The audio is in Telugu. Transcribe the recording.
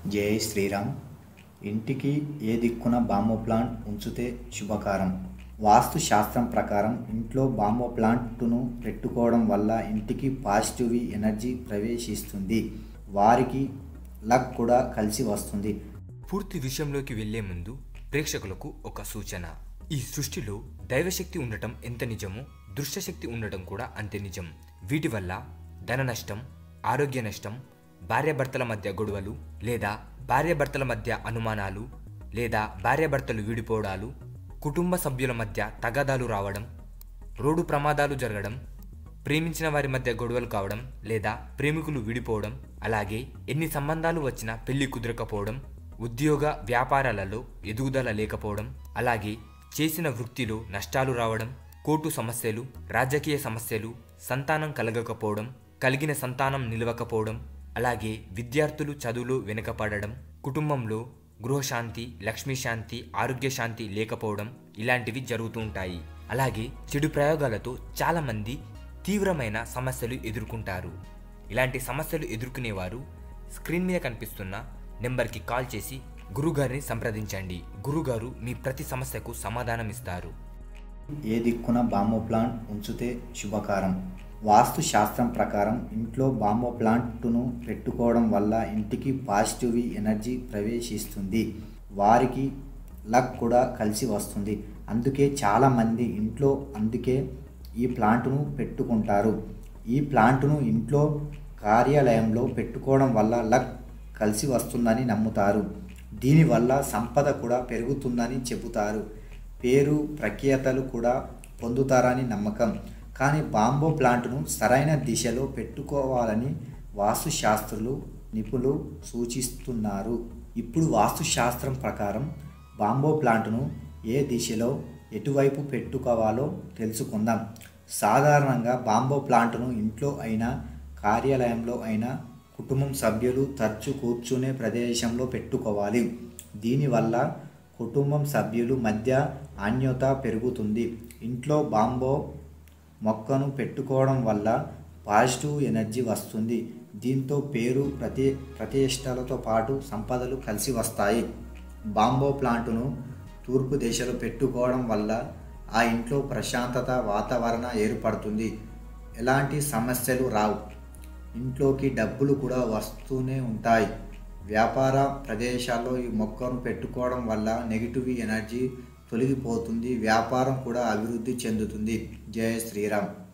జై శ్రీరామ్ ఇంటికి ఏ దిక్కున బాంబో ప్లాంట్ ఉంచితే శుభకరం వాస్తు శాస్త్రం ప్రకారం ఇంట్లో బాంబో ప్లాంట్ను పెట్టుకోవడం వల్ల ఇంటికి పాజిటివ్ ఎనర్జీ ప్రవేశిస్తుంది వారికి లక్ కూడా కలిసి వస్తుంది పూర్తి విషయంలోకి వెళ్లే ముందు ప్రేక్షకులకు ఒక సూచన ఈ సృష్టిలో దైవశక్తి ఉండటం ఎంత నిజమో దృశ్యశక్తి ఉండటం కూడా అంతే నిజం వీటి వల్ల ధన నష్టం ఆరోగ్య నష్టం భార్యాభర్తల మధ్య గొడవలు లేదా భార్యాభర్తల మధ్య అనుమానాలు లేదా భార్యాభర్తలు విడిపోవడాలు కుటుంబ సభ్యుల మధ్య తగాదాలు రావడం రోడ్డు ప్రమాదాలు జరగడం ప్రేమించిన వారి మధ్య గొడవలు కావడం లేదా ప్రేమికులు విడిపోవడం అలాగే ఎన్ని సంబంధాలు వచ్చినా పెళ్లి కుదరకపోవడం ఉద్యోగ వ్యాపారాలలో ఎదుగుదల లేకపోవడం అలాగే చేసిన వృత్తిలో నష్టాలు రావడం కోర్టు సమస్యలు రాజకీయ సమస్యలు సంతానం కలగకపోవడం కలిగిన సంతానం నిలవకపోవడం అలాగే విద్యార్థులు చదువులో వెనుకపడడం కుటుంబంలో గృహశాంతి లక్ష్మీశాంతి ఆరోగ్య శాంతి లేకపోవడం ఇలాంటివి జరుగుతూ ఉంటాయి అలాగే చెడు ప్రయోగాలతో చాలామంది తీవ్రమైన సమస్యలు ఎదుర్కొంటారు ఇలాంటి సమస్యలు ఎదుర్కొనేవారు స్క్రీన్ మీద కనిపిస్తున్న నెంబర్కి కాల్ చేసి గురుగారిని సంప్రదించండి గురుగారు మీ ప్రతి సమస్యకు సమాధానం ఇస్తారు ఏ దిక్కున బాంబో ప్లాంట్ ఉంచితే శుభకరం వాస్తు శాస్త్రం ప్రకారం ఇంట్లో బాంబో ప్లాంట్ను పెట్టుకోవడం వల్ల ఇంటికి పాజిటివ్ ఎనర్జీ ప్రవేశిస్తుంది వారికి లక్ కూడా కలిసి వస్తుంది అందుకే చాలామంది ఇంట్లో అందుకే ఈ ప్లాంట్ను పెట్టుకుంటారు ఈ ప్లాంట్ను ఇంట్లో కార్యాలయంలో పెట్టుకోవడం వల్ల లక్ కలిసి వస్తుందని నమ్ముతారు దీనివల్ల సంపద కూడా పెరుగుతుందని చెబుతారు పేరు ప్రఖ్యాతలు కూడా పొందుతారని నమ్మకం కానీ బాంబో ప్లాంట్ను సరైన దిశలో పెట్టుకోవాలని వాస్తుశాస్త్రులు నిపుణులు సూచిస్తున్నారు ఇప్పుడు వాస్తుశాస్త్రం ప్రకారం బాంబో ప్లాంట్ను ఏ దిశలో ఎటువైపు పెట్టుకోవాలో తెలుసుకుందాం సాధారణంగా బాంబో ప్లాంట్ను ఇంట్లో అయినా కార్యాలయంలో అయినా కుటుంబం సభ్యులు తరచు కూర్చునే ప్రదేశంలో పెట్టుకోవాలి దీనివల్ల కుటుంబం సభ్యులు మధ్య అన్యోత పెరుగుతుంది ఇంట్లో బాంబో మొక్కను పెట్టుకోవడం వల్ల పాజిటివ్ ఎనర్జీ వస్తుంది దీంతో పేరు ప్రతి ప్రతిష్టలతో పాటు సంపదలు కలిసి వస్తాయి బాంబో ప్లాంటును తూర్పు దిశలో పెట్టుకోవడం వల్ల ఆ ఇంట్లో ప్రశాంతత వాతావరణ ఏర్పడుతుంది ఎలాంటి సమస్యలు రావు ఇంట్లోకి డబ్బులు కూడా వస్తూనే ఉంటాయి వ్యాపార ప్రదేశాల్లో ఈ మొక్కను పెట్టుకోవడం వల్ల నెగిటివ్ ఎనర్జీ తొలగిపోతుంది వ్యాపారం కూడా అభివృద్ధి చెందుతుంది జయ శ్రీరామ్